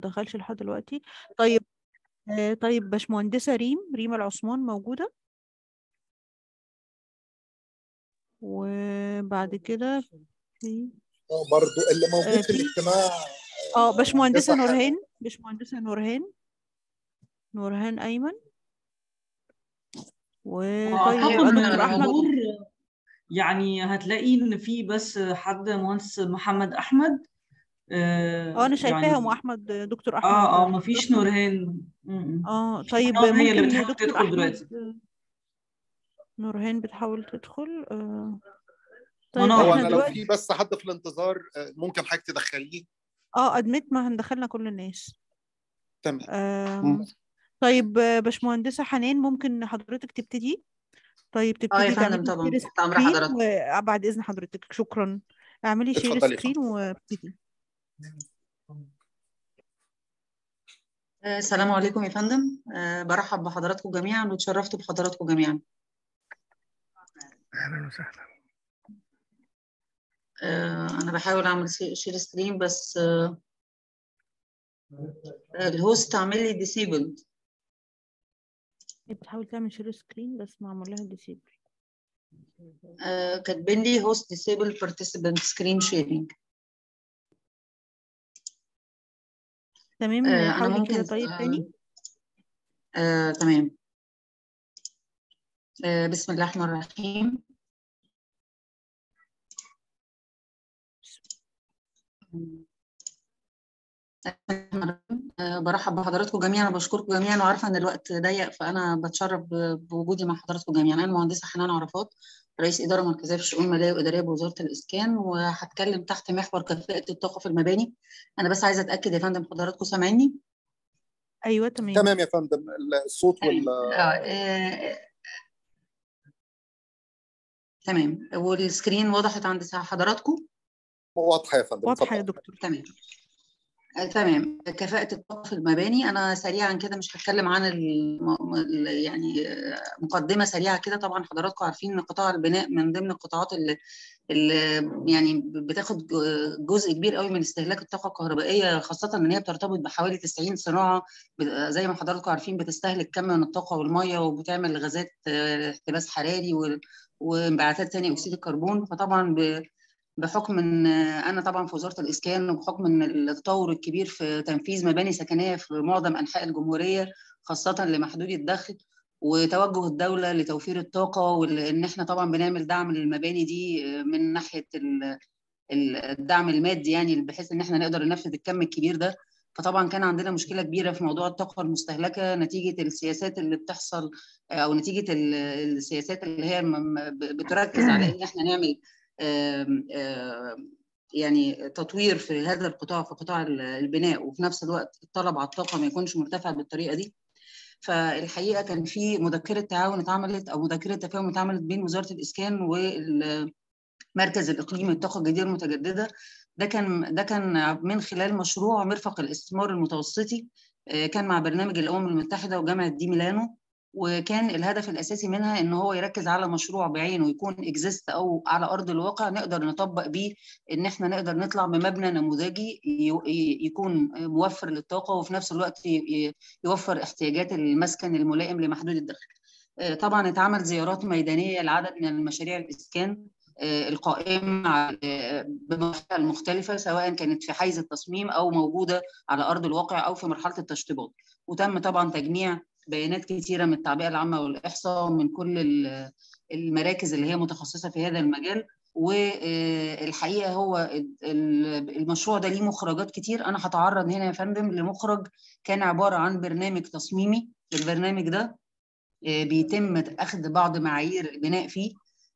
دخلش لحد دلوقتي طيب آه طيب باشمهندسة ريم ريم العثمان موجودة وبعد كده في اه برضو اللي آه، موجود في في- الاجتماع اه باشمهندسة مهندسة نورهان باشمهندسة نورهان نورهان أيمن وطيب اعتقد دكتور ان أحمد الحضور يعني هتلاقي ان في بس حد مهندس محمد احمد اه أنا شايفاهم يعني أحمد دكتور أحمد اه اه دكتور مفيش أحمد نورهان م- م. اه طيب نورهان هي اللي ممكن بتحاول دكتور تدخل دلوقتي أحمد نورهان بتحاول تدخل آه. طيب منار. هو احنا انا لو دلوقتي في بس حد في الانتظار آه، ممكن حضرتك تدخليه اه ادمت ما هندخلنا كل الناس تمام آم، طيب آه، باشمهندسة حنان ممكن حضرتك تبتدي طيب اه يا تبتدي فندم تعملي طبعا شير تحت امر سكرين حضرتك وبعد اذن حضرتك شكرا اعملي شير اتفضلي يا سكرين فندم. وابتدي آه، السلام عليكم يا فندم آه، برحب بحضراتكم جميعا وتشرفت بحضراتكم جميعا اهلا وسهلا آه، انا بحاول اعمل سي- شير سكرين بس آه، آه، الهوست عامل لي ديسيبلد هي بتحاول تعمل شير سكرين بس معمول لها ديسيبل كاتبين لي هوست ديسيبل بارتيسيبنت سكرين شيرنج تمام انا حاولي كده ممكن طيب تاني آه، تمام آه، بسم الله الرحمن الرحيم آه، برحب بحضراتكم جميعا وبشكركم جميعا وعارفه ان الوقت ضيق فانا بتشرف ب- بوجودي مع حضراتكم جميعا انا المهندسه حنان عرفات رئيس اداره مركزيه في الشؤون الماليه والاداريه بوزاره الاسكان وهتكلم تحت محور كفاءه الطاقه في المباني انا بس عايزه اتاكد يا فندم حضراتكم سامعيني ايوه تمام تمام يا فندم الصوت وال آه، آه، تمام والسكرين وضحت عند حضراتكم واضحه يا فندم واضحة يا اتفضل. دكتور تمام آه، تمام كفاءة الطاقة في المباني أنا سريعا كده مش هتكلم عن الم... ال- يعني آه، مقدمة سريعة كده طبعا حضراتكم عارفين إن قطاع البناء من ضمن القطاعات اللي, اللي يعني بتاخد ج- جزء كبير قوي من استهلاك الطاقة الكهربائية خاصة إن هي بترتبط بحوالي 90 صناعة ب- زي ما حضراتكم عارفين بتستهلك كم من الطاقة والمية وبتعمل غازات آه، احتباس حراري و- وانبعاثات ثاني أكسيد الكربون فطبعا ب... بحكم ان انا طبعا في وزاره الاسكان وبحكم ان التطور الكبير في تنفيذ مباني سكنيه في معظم انحاء الجمهوريه خاصه لمحدودي الدخل وتوجه الدوله لتوفير الطاقه وان احنا طبعا بنعمل دعم للمباني دي من ناحيه ال- ال- الدعم المادي يعني بحيث ان احنا نقدر ننفذ الكم الكبير ده فطبعا كان عندنا مشكله كبيره في موضوع الطاقه المستهلكه نتيجه السياسات اللي بتحصل او نتيجه ال- السياسات اللي هي م- م- بتركز على ان احنا نعمل آم، آم، يعني تطوير في هذا القطاع في قطاع ال- البناء وفي نفس الوقت الطلب على الطاقه ما يكونش مرتفع بالطريقه دي فالحقيقه كان في مذكره تعاون اتعملت او مذكره تفاهم اتعملت بين وزاره الاسكان والمركز الاقليمي للطاقه الجديده المتجدده ده كان ده كان من خلال مشروع مرفق الاستثمار المتوسطي آه، كان مع برنامج الامم المتحده وجامعه دي ميلانو وكان الهدف الاساسي منها ان هو يركز على مشروع بعينه يكون اكزيست او على ارض الواقع نقدر نطبق بيه ان احنا نقدر نطلع بمبنى نموذجي ي- ي- يكون موفر للطاقه وفي نفس الوقت ي- ي- يوفر احتياجات المسكن الملائم لمحدود الدخل. آه، طبعا اتعمل زيارات ميدانيه لعدد من المشاريع الاسكان آه، القائمه على- آه، بمراحلها المختلفه سواء كانت في حيز التصميم او موجوده على ارض الواقع او في مرحله التشطيبات وتم طبعا تجميع بيانات كثيره من التعبئه العامه والاحصاء من كل ال- المراكز اللي هي متخصصه في هذا المجال والحقيقه هو ال- المشروع ده ليه مخرجات كتير انا هتعرض هنا يا فندم لمخرج كان عباره عن برنامج تصميمي البرنامج ده آه، بيتم اخذ بعض معايير البناء فيه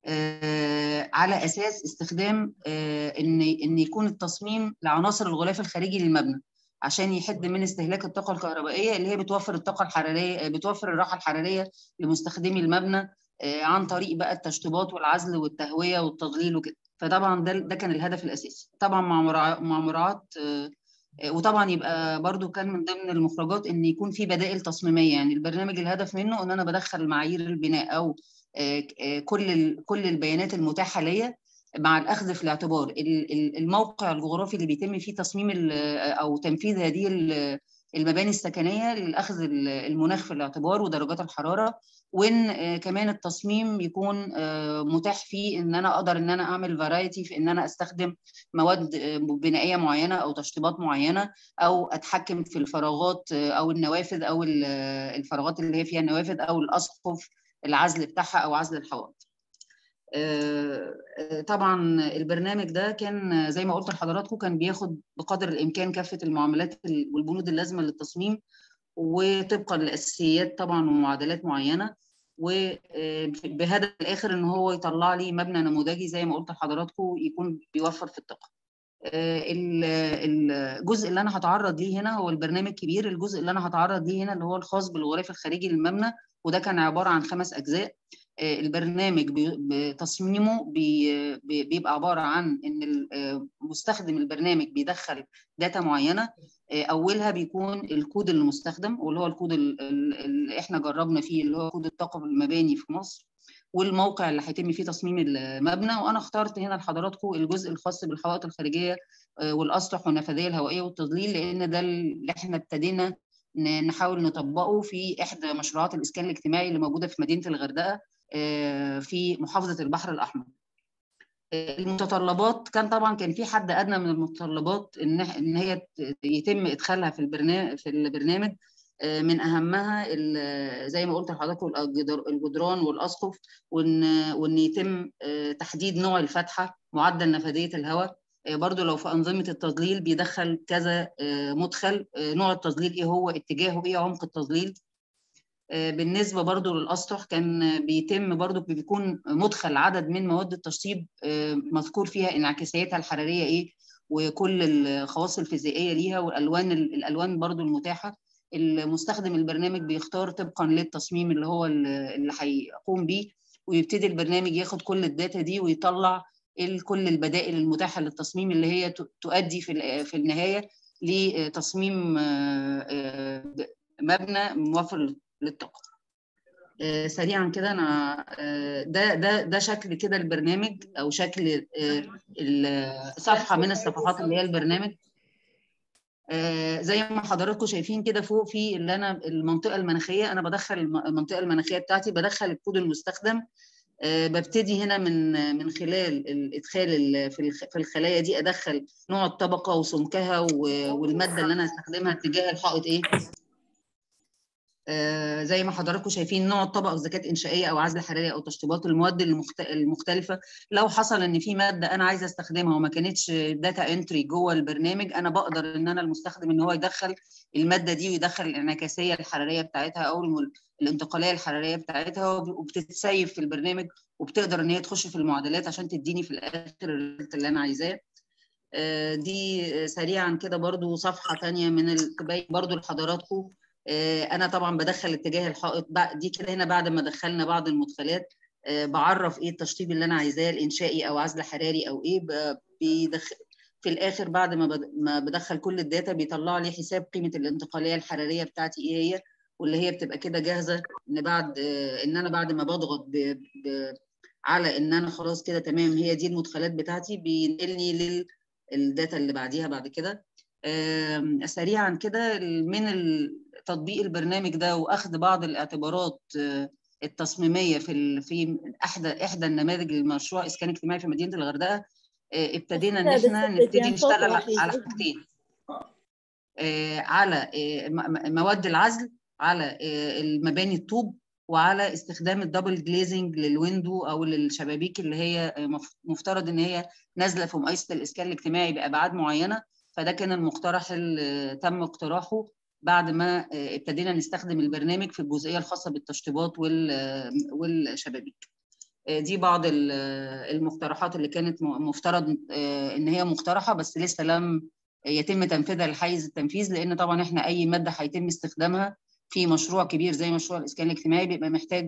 آه، على اساس استخدام آه، ان ان يكون التصميم لعناصر الغلاف الخارجي للمبنى عشان يحد من استهلاك الطاقه الكهربائيه اللي هي بتوفر الطاقه الحراريه بتوفر الراحه الحراريه لمستخدمي المبنى آه، عن طريق بقى التشطيبات والعزل والتهويه والتظليل وكده فطبعا ده ده كان الهدف الاساسي طبعا مع مراعاه مع مراعاه آه، آه، وطبعا يبقى برضو كان من ضمن المخرجات ان يكون في بدائل تصميميه يعني البرنامج الهدف منه ان انا بدخل معايير البناء او آه، آه، كل ال- كل البيانات المتاحه ليا مع الاخذ في الاعتبار ال- ال- الموقع الجغرافي اللي بيتم فيه تصميم ال- او تنفيذ هذه ال- المباني السكنيه لاخذ ال- المناخ في الاعتبار ودرجات الحراره وان آه، كمان التصميم يكون آه، متاح فيه ان انا اقدر ان انا اعمل فرايتي في ان انا استخدم مواد آه، بنائيه معينه او تشطيبات معينه او اتحكم في الفراغات آه، او النوافذ او ال- آه، الفراغات اللي هي فيها النوافذ او الاسقف العزل بتاعها او عزل الحوائط آه، آه، طبعا البرنامج ده كان آه، زي ما قلت لحضراتكم كان بياخد بقدر الامكان كافه المعاملات ال- والبنود اللازمه للتصميم وطبقا لاساسيات طبعا ومعادلات معينه وبهدف الاخر ان هو يطلع لي مبنى نموذجي زي ما قلت لحضراتكم يكون بيوفر في الطاقه آه، ال- الجزء اللي انا هتعرض ليه هنا هو البرنامج كبير الجزء اللي انا هتعرض ليه هنا اللي هو الخاص بالغلاف الخارجي للمبنى وده كان عباره عن خمس اجزاء آه، البرنامج بي- بتصميمه بي- بي- بيبقى عباره عن ان ال- آه، مستخدم البرنامج بيدخل داتا معينه آه، اولها بيكون الكود المستخدم واللي هو الكود ال- ال- اللي احنا جربنا فيه اللي هو كود الطاقه المباني في مصر والموقع اللي هيتم فيه تصميم المبنى وانا اخترت هنا لحضراتكم الجزء الخاص بالحوائط الخارجيه آه، والاسطح والنفاذيه الهوائيه والتظليل لان ده اللي احنا ابتدينا ن- نحاول نطبقه في احدى مشروعات الاسكان الاجتماعي اللي موجوده في مدينه الغردقه آه، في محافظه البحر الاحمر آه، المتطلبات كان طبعا كان في حد ادنى من المتطلبات ان ان هي ت- يتم ادخالها في البرنامج في البرنامج آه، من اهمها ال- زي ما قلت لحضراتكم الجدر- الجدران والاسقف وان وان يتم آه، تحديد نوع الفتحه معدل نفاذيه الهواء آه، برضو لو في انظمه التظليل بيدخل كذا آه، مدخل آه، نوع التظليل ايه هو اتجاهه ايه عمق التظليل آه، بالنسبه برضو للاسطح كان بيتم برضو بيكون مدخل عدد من مواد التشطيب آه، مذكور فيها انعكاسياتها الحراريه ايه وكل الخواص الفيزيائيه ليها والالوان الالوان برضو المتاحه المستخدم البرنامج بيختار طبقا للتصميم اللي هو اللي هيقوم بيه ويبتدي البرنامج ياخد كل الداتا دي ويطلع ال- كل البدائل المتاحه للتصميم اللي هي ت- تؤدي في ال- في النهايه لتصميم آه، آه، مبنى موفر للطاقه آه، سريعا كده انا آه، ده ده ده شكل كده البرنامج او شكل آه، الصفحه من الصفحات اللي هي البرنامج آه، زي ما حضراتكم شايفين كده فوق في اللي انا المنطقه المناخيه انا بدخل الم- المنطقه المناخيه بتاعتي بدخل الكود المستخدم آه، ببتدي هنا من من خلال الادخال ال- في الخ- في الخلايا دي ادخل نوع الطبقه وسمكها و- والماده اللي انا هستخدمها اتجاه الحائط ايه آه، زي ما حضراتكم شايفين نوع الطبقه اذا كانت انشائيه او عزل حراري او تشطيبات المواد المخت- المختلفه لو حصل ان في ماده انا عايزه استخدمها وما كانتش داتا انتري جوه البرنامج انا بقدر ان انا المستخدم ان هو يدخل الماده دي ويدخل الانعكاسيه الحراريه بتاعتها او الم- الانتقاليه الحراريه بتاعتها وب- وبتتسيف في البرنامج وبتقدر ان هي تخش في المعادلات عشان تديني في الاخر الريزلت اللي انا عايزاه آه، دي آه، سريعا كده برضو صفحه تانية من ال- تبين برضو لحضراتكم آه، انا طبعا بدخل اتجاه الحائط بع- دي كده هنا بعد ما دخلنا بعض المدخلات آه، بعرف ايه التشطيب اللي انا عايزاه الانشائي او عزل حراري او ايه ب- بيدخل في الاخر بعد ما بد- ما بدخل كل الداتا بيطلع لي حساب قيمه الانتقاليه الحراريه بتاعتي ايه هي واللي هي بتبقى كده جاهزه ان بعد آه، ان انا بعد ما بضغط ب... ب... على ان انا خلاص كده تمام هي دي المدخلات بتاعتي بينقلني للداتا اللي بعديها بعد كده آم، سريعا كده من ال- تطبيق البرنامج ده واخذ بعض الاعتبارات آه، التصميميه في ال- في احدى احدى النماذج للمشروع اسكان اجتماعي في مدينه الغردقه آه، ابتدينا ان احنا نبتدي نشتغل على حاجتين آه، على آه، م- م- مواد العزل على آه، المباني الطوب وعلى استخدام الدبل جليزنج للويندو او للشبابيك اللي هي آه، مف- مفترض ان هي نازله في مقايسه الاسكان الاجتماعي بابعاد معينه فده كان المقترح اللي تم اقتراحه بعد ما آه، ابتدينا نستخدم البرنامج في الجزئيه الخاصه بالتشطيبات وال- آه، والشبابيك آه، دي بعض ال- آه، المقترحات اللي كانت م- مفترض آه، ان هي مقترحه بس لسه لم يتم تنفيذها لحيز التنفيذ لان طبعا احنا اي ماده هيتم استخدامها في مشروع كبير زي مشروع الاسكان الاجتماعي بيبقى محتاج